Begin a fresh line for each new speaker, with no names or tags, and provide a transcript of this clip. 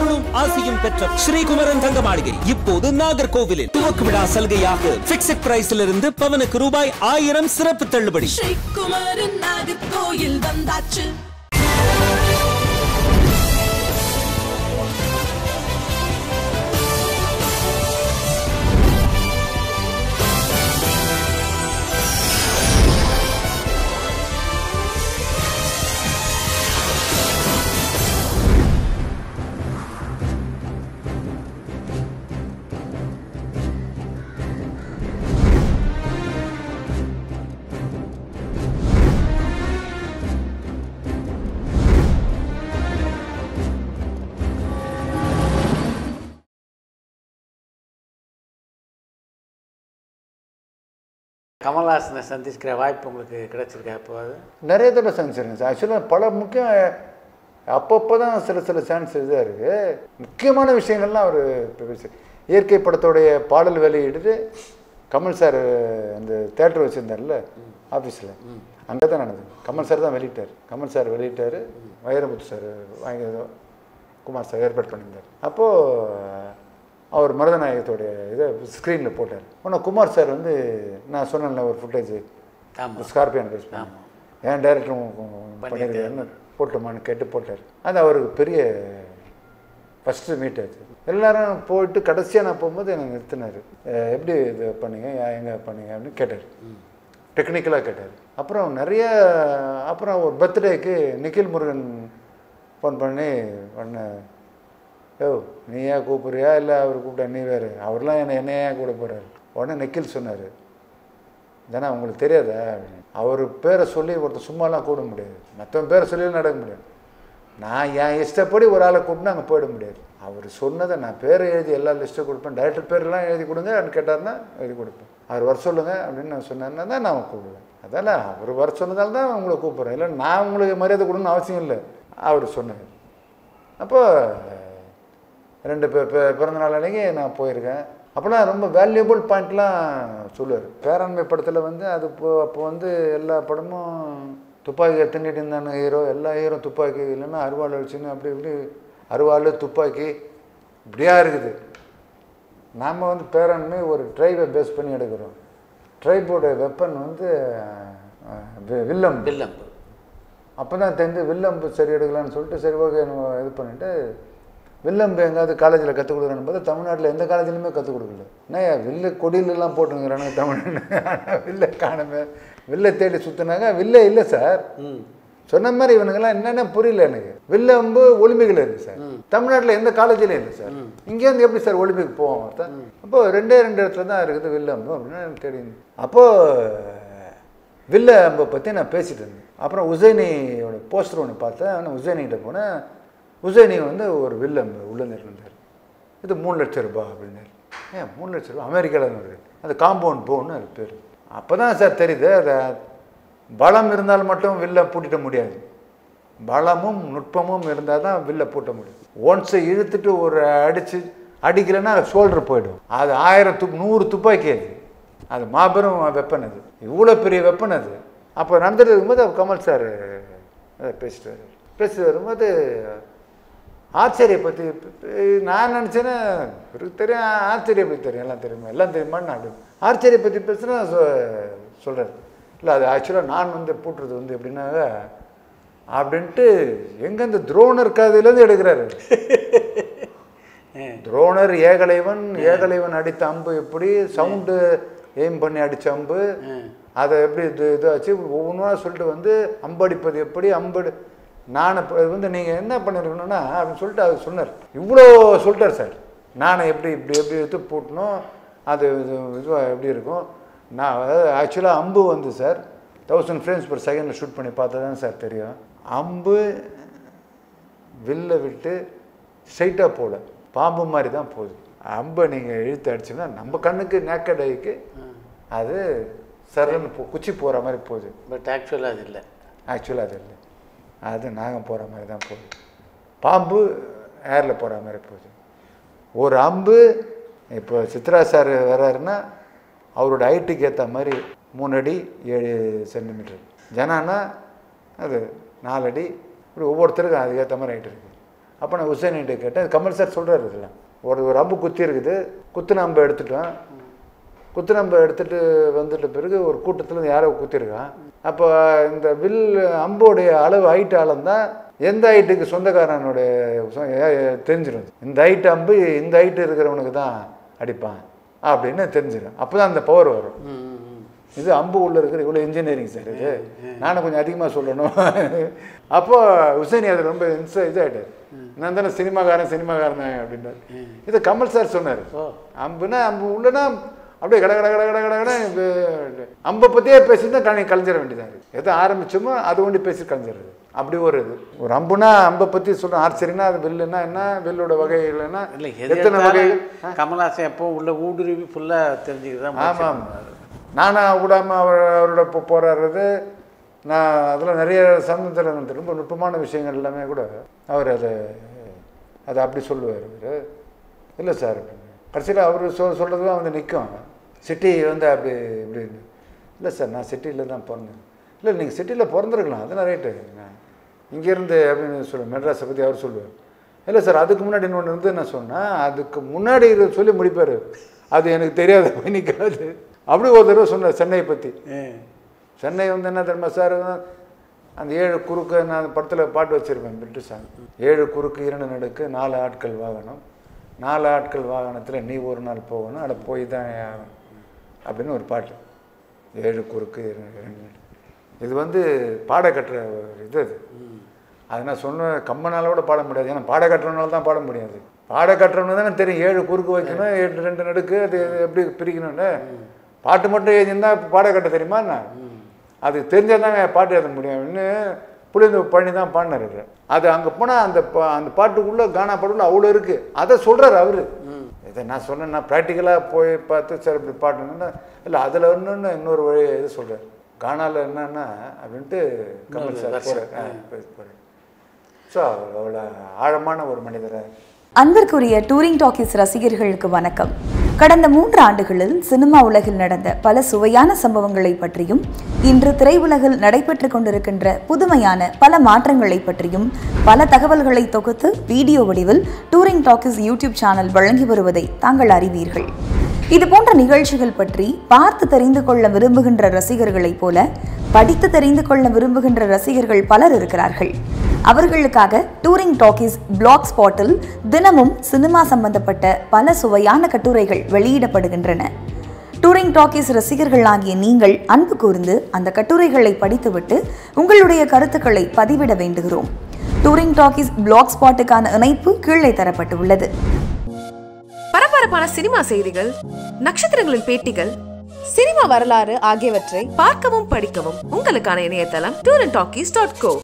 அருளும் ஆசையும் பெற்ற ஸ்ரீகுமரன் தங்க மாளிகை இப்போது நாகர்கோவிலில் துவக்க விழா சலுகையாக பிக்ஸட் பிரைஸில் இருந்து பவனுக்கு ரூபாய் ஆயிரம் சிறப்பு தள்ளுபடி
ஸ்ரீகுமரன் நாகர்கோயில் வந்தாச்சு
கமல்ஹாசனை சந்திக்கிற வாய்ப்பு உங்களுக்கு கிடைச்சிருக்கா எப்போது
நிறைய தடவை சந்திச்சிருக்கேன் சார் ஆக்சுவலாக பல முக்கிய அப்பப்போ தான் சில சில சான்ஸ் இதாக இருக்குது முக்கியமான விஷயங்கள்லாம் அவர் பேசி இயற்கை படத்தோடைய பாடல் வெளியிட்டு கமல் சார் அந்த தேட்டர் வச்சுருந்தார்ல ஆஃபீஸில் அங்கே தான் நடந்தது கமல் சார் தான் வெளியிட்டார் கமல் சார் வெளியிட்டார் வைரமுத்து சார் வாங்கி ஏதோ குமார் சார் ஏற்பாடு பண்ணியிருந்தார் அப்போது அவர் மருதநாயகத்தோடைய இதை ஸ்க்ரீனில் போட்டார் உடனே குமார் சார் வந்து நான் சொன்னேன்ல ஒரு ஃபுட்டேஜ்
ஆமாம்
ஸ்கார்பியன் பேஸ் பண்ணி ஏன் டேரக்டரும் பண்ணியிருக்காருன்னு போட்டுமான்னு கேட்டு போட்டார் அது அவருக்கு பெரிய ஃபஸ்ட்டு மீட் ஆச்சு எல்லாரும் போயிட்டு கடைசியாக நான் போகும்போது என்னை நிறுத்தினார் அஹ் எப்படி இது பண்ணீங்க ஏன் எங்கே பண்ணீங்க அப்படின்னு கேட்டார் டெக்னிக்கலாக கேட்டார் அப்புறம் நிறைய அப்புறம் ஒரு பர்த்டேக்கு நிখিল முருகன் ஃபோன் பண்ணி பண்ண யோ நீ ஏன் கூப்பிட்றியா இல்லை அவர் கூப்பிட்டா நீ வேறு அவர்லாம் என்னை என்ன ஏன் கூட போகிறாரு உடனே நிখিল சொன்னார் தானே உங்களுக்கு தெரியாதா அப்படின்னு அவர் பேரை சொல்லி ஒருத்தர் சும்மாலாம் கூட முடியாது மற்றவன் பேரை சொல்லி நடக்க முடியாது நான் என் இஷ்டப்படி ஒரு ஆளை கூப்பிட்டு அங்கே போயிட முடியாது அவர் சொன்னதை நான் பேரை எழுதி எல்லா லிஸ்ட்டும் கொடுப்பேன் டைரக்டர் பேரெல்லாம் எழுதி கொடுங்க அப்படின்னு கேட்டார்னா எழுதி கொடுப்பேன் அவர் வர சொல்லுங்க அப்படின்னு நான் சொன்னேன்னா தான் நான் கூப்பிடுவேன் அதால அவர் வர சொன்னதால தான் உங்களை கூப்பிட்றேன் இல்லை நான் உங்களுக்கு மரியாதை கொடுக்கணும்னு அவசியம் இல்லை அவர் சொன்னார் அப்போ ரெண்டு பே பே- பிறந்த நாள் அன்னைக்கு நான் போயிருக்கேன் அப்போலாம் ரொம்ப வேல்யூபிள் பாயிண்ட்லாம் சொல்லுவார் பேராண்மை படத்தில் வந்து அது இப்போ அப்போ வந்து எல்லா படமும் துப்பாக்கி தின்னுட்டு இருந்தானு ஹீரோ எல்லா ஹீரோ துப்பாக்கி இல்லைன்னா அருவாள் வச்சுன்னு அப்படி இப்படி அருவாள் துப்பாக்கி இப்படியா இருக்குது நாம் வந்து பேராண்மை ஒரு ட்ரைவை பேஸ் பண்ணி எடுக்கிறோம் ட்ரைபோட வெப்பன் வந்து அஹ், வி- வில்லம்
வில்லம்பு
அப்போ தான் தெரிஞ்சு வில்லம்பு சரி எடுக்கலாம்னு சொல்லிட்டு சரி ஓகே நம்ம இது பண்ணிட்டு வில்லம்பு எங்காவது காலேஜில் கற்றுக் கொடுக்குறேன்னு பார்த்தா தமிழ்நாட்டில் எந்த காலேஜ்லையுமே கற்றுக் கொடுக்கல என்னய்யா வில்லு கொடியிலலாம் போட்டுங்கிறானுங்க தமிழ்நாடு ஆனால் வில்ல காணுமே வில்லை தேடி சுற்றினாங்க வில்லே இல்லை சார்
ம்
சொன்ன மாதிரி இவனுங்கெல்லாம் என்னென்ன புரியல எனக்கு வில்லம்பு ஒலிம்பிக்கில் இருக்குது சார் தமிழ்நாட்டில் எந்த காலேஜ்லையும் இல்லை சார் இங்கேருந்து எப்படி சார் ஒலிம்பிக் போவோம் ஒருத்தன் அப்போ ரெண்டே ரெண்டு இடத்துல தான் இருக்குது வில்லம்பு அப்படின்னு எனக்கு தெரியும் அப்போது வில்ல அம்பை பற்றி நான் பேசிட்டு இருந்தேன் அப்புறம் உசைனியோட போஸ்டர் ஒன்று பார்த்தேன் ஆனால் உசைனிகிட்ட போனேன் உசைனி வந்து ஒரு வில்லம்பு உள்ளே இருந்தார் இது மூணு லட்சம் ரூபாய் அப்படின்னாரு ஏன் மூணு லட்சம் ரூபாய் அமெரிக்காவில் வருது அது காம்பவுண்ட் போன்னு அது பேர் அப்போ தான் சார் தெரியுது அதை பலம் இருந்தால் மட்டும் வில்ல பூட்டிட முடியாது பலமும் நுட்பமும் இருந்தால் தான் வில்ல பூட்ட முடியும் ஒன்ஸை இழுத்துட்டு ஒரு அடித்து அடிக்கலைன்னா ஷோல்டர் போயிடும் அது ஆயிரம் துப் நூறு துப்பாக்கி அது அது மாபெரும் வெப்பன் அது இவ்வளோ பெரிய வெப்பன் அது அப்போ நடந்துட்டு இருக்கும்போது அப்ப கமல் சார் அதை பேசிட்டு வர்றாரு பேசிட்டு வரும்போது ஆச்சரிய பற்றி நான் நினச்சேன்னா இவருக்கு தெரியும் ஆச்சரிய பற்றி தெரியும் எல்லாம் தெரியுமா எல்லாம் தெரியுமான்னு நான் அப்படி ஆச்சரிய பற்றி பேசுனா சொல்கிறார் இல்லை அது ஆக்சுவலாக நான் வந்து பூட்டுறது வந்து எப்படின்னாக்க அப்படின்ட்டு எங்கேருந்து துரோணர் கதையிலேருந்து எடுக்கிறாரு துரோணர் ஏகலைவன் ஏகலைவன் அடித்த அம்பு எப்படி சவுண்டு எய்ம் பண்ணி அடித்த அம்பு அதை எப்படி இது இதாச்சு ஒவ்வொன்றா சொல்லிட்டு வந்து அம்பு அடிப்பது எப்படி அம்பு நான் இப்போ இது வந்து நீங்கள் என்ன பண்ணிருக்கணும்னா அப்படின்னு சொல்லிட்டு அவர் சொன்னார் இவ்வளோ சொல்லிட்டார் சார் நானை எப்படி இப்படி எப்படி எடுத்து பூட்டணும் அது இது இதுவாக எப்படி இருக்கும் நான் அதாவது ஆக்சுவலாக அம்பு வந்து சார் தௌசண்ட் ஃப்ரேம்ஸ் per செகண்டில் ஷூட் பண்ணி பார்த்தா தான் சார் தெரியும் அம்பு வில்ல விட்டு ஸ்ட்ரைட்டாக போகல பாம்பு மாதிரி தான் போகுது அம்பை நீங்கள் இழுத்து அடிச்சீங்கன்னா நம்ம கண்ணுக்கு நேக்கட் ஐக்கு அது சரன்னு போ குச்சி போகிற மாதிரி போகுது
பட் ஆக்சுவலாக அது இல்லை
ஆக்சுவலாக அது இல்லை அது நாகம் போகிற மாதிரி தான் போகுது பாம்பு ஏரில் போகிற மாதிரி போகுது ஒரு அம்பு இப்போ சித்ரா சார் வர்றாருன்னா அவரோட ஹைட்டுக்கு ஏற்ற மாதிரி மூணு அடி ஏழு சென்டிமீட்டர் ஜனானா அது நாலு அடி இப்படி ஒவ்வொருத்தருக்கும் அதுக்கேற்ற மாதிரி ஹைட் இருக்குது அப்போ நான் உசேனிகிட்ட கேட்டேன் கமல் சார் சொல்கிறாரு இதெல்லாம் ஒரு ஒரு அம்பு குத்தி இருக்குது குத்துன அம்பை எடுத்துட்டோம் குத்துன அம்பை எடுத்துட்டு வந்துட்ட பிறகு ஒரு கூட்டத்தில் யாரோ குத்திருக்கான் அப்போ இந்த வில் அம்போடைய அளவு ஹைட் அளந்தான் எந்த ஹைட்டுக்கு சொந்தக்காரனுடைய சொ- ஏ- ஏ- தெரிஞ்சிடும் இந்த ஹைட் அம்பு இந்த ஹைட்டு இருக்கிறவனுக்கு தான் அடிப்பான் அப்படின்னு தெரிஞ்சிடும் அப்போ தான் அந்த பவர் வரும் இது அம்பு உள்ள இருக்கிற இவ்வளோ இன்ஜினியரிங் சார் இது நானும் கொஞ்சம் அதிகமாக சொல்லணும் அப்போ உசேனி அது ரொம்ப இன்ச இதாகிட்டார் நான் தானே சினிமாக்காரன் சினிமாக்காரன் தான் அப்படின்றார் இது கமல் சார் சொன்னார் அம்புனா அம்பு உள்ளனா அப்படியே கட கட கட கட கட கட இது அம்பை பற்றியே பேசி தான் கலை கலைஞ்சிட வேண்டியதாக இருக்குது எதை ஆரம்பிச்சோமோ அது ஒண்டி பேசி கலைஞ்சிடுறது அப்படி ஒரு இது ஒரு அம்புனா அம்பை பற்றி சொல்கிறோம் ஆர்ச்சரினா அது வில்லுன்னா என்ன வில்லோட வகைகள்னா
இல்லை எது
எத்தனை வகைகள்
எடுத்தாலும் கமல்ஹாசன் எப்போ உள்ள ஊடுருவி ஃபுல்லாக தெரிஞ்சுக்கிட்டு தான் முயற்சி
ஆமாம்
பண்ணுவாரு.
நானா விடாமல் அவர் அவரோட போ போராடுறது நான் அதில் நிறைய சந்தத்தில் ரொம்ப நுட்பமான விஷயங்கள் எல்லாமே கூட அவர் அதை அதை அப்படி சொல்லுவார் அவர் இல்லை சார் அப்படின்னு கடைசியில் அவர் சொல் சொல்கிறது தான் வந்து நிற்கும் சிட்டி வந்து அப்படி இப்படின்னு இல்லை சார் நான் சிட்டியில் தான் பிறந்தேன் இல்லை நீங்கள் சிட்டியில் பிறந்திருக்கலாம் அதெல்லாம் ரைட்டு இங்கேருந்து அப்படின்னு சொல்லு மெட்ராஸை பற்றி அவர் சொல்லுவார் இல்லை சார் அதுக்கு முன்னாடி இன்னொன்று இருந்து நான் சொன்னேன் அதுக்கு முன்னாடி இதை சொல்லி முடிப்பார் அது எனக்கு தெரியாத போய் நிற்காது அப்படி ஒரு தடவை சொன்னார் சென்னையை பற்றி சென்னை வந்து என்ன தெரியுமா சார் அந்த ஏழு குறுக்கு நான் அந்த படத்தில் பாட்டு வச்சுருப்பேன் பிரிட்டிஷ் சாங் ஏழு குறுக்கு இரண்டு நடுக்கு நாலு ஆட்கள் வாகனம் நாலு ஆட்கள் வாகனத்தில் நீ ஒரு நாள் போகணும் அட போய் தான் ஆகணும் அப்படின்னு ஒரு பாட்டு ஏழு குறுக்கு இரண்டு இரண்டு நடுக்கு இது வந்து பாட கட்டுற ஒரு இது அது அது நான் சொன்ன கம்மனால கூட பாட முடியாது ஏன்னா பாட கட்டுறவனால தான் பாட முடியாது பாட கட்டுறவனு தானே தெரியும் ஏழு குறுக்கு வைக்கணும் ஏழு ரெண்டு நடுக்கு அது எப்படி பிரிக்கணும்னு பாட்டு மட்டும் எழுதியிருந்தா பாட கட்ட தெரியுமா என்ன அது தெரிஞ்சால் தாங்க பாட்டு எழுத முடியும் இன்னும் புளிந்து பழனி தான் பாடினார் இது. அது அங்கே போனால் அந்த பா- அந்த பாட்டுக்குள்ளே கானா பாட்டுக்குள்ள அவ்வளோ இருக்குது அதை சொல்கிறார் அவரு இதை நான் சொன்னேன் நான் ப்ராக்டிக்கலாக போய் பார்த்து சார் இப்படி பாட்டுங்கன்னா இல்லை அதில் ஒன்று இன்னொரு வழி இது சொல்கிறார் கானால என்னன்னா அப்படின்ட்டு கமல் சார் போகிறார் போகிறார் ஸோ அவர் அவ்வளோ ஆழமான ஒரு மனிதரை
அன்பிற்குரிய டூரிங் டாக்கீஸ் ரசிகர்களுக்கு வணக்கம் கடந்த மூன்று ஆண்டுகளில் சினிமா உலகில் நடந்த பல சுவையான சம்பவங்களை பற்றியும் இன்று திரையுலகில் நடைபெற்றுக் கொண்டிருக்கின்ற புதுமையான பல மாற்றங்களை பற்றியும் பல தகவல்களை தொகுத்து வீடியோ வடிவில் டூரிங் டாக்கீஸ் யூடியூப் சேனல் வழங்கி வருவதை தாங்கள் அறிவீர்கள் இது போன்ற நிகழ்ச்சிகள் பற்றி பார்த்து தெரிந்து கொள்ள விரும்புகின்ற ரசிகர்களைப் போல படித்து தெரிந்து கொள்ள விரும்புகின்ற ரசிகர்கள் பலர் இருக்கிறார்கள் அவர்களுக்காக டூரிங் டாக்கீஸ் பிளாக் ஸ்பாட்டில் தினமும் சினிமா சம்பந்தப்பட்ட பல சுவையான கட்டுரைகள் வெளியிடப்படுகின்றன டூரிங் டாக்கீஸ் ரசிகர்களாகிய நீங்கள் அன்பு கூர்ந்து அந்த கட்டுரைகளை படித்துவிட்டு உங்களுடைய கருத்துக்களை பதிவிட வேண்டுகிறோம் டூரிங் டாக்கீஸ் பிளாக் ஸ்பாட்டுக்கான இணைப்பு கீழே தரப்பட்டுள்ளது
பரபரப்பான சினிமா செய்திகள் நட்சத்திரங்களின் பேட்டிகள் சினிமா வரலாறு ஆகியவற்றை பார்க்கவும் படிக்கவும் உங்களுக்கான இணையதளம் tour and talkies dot go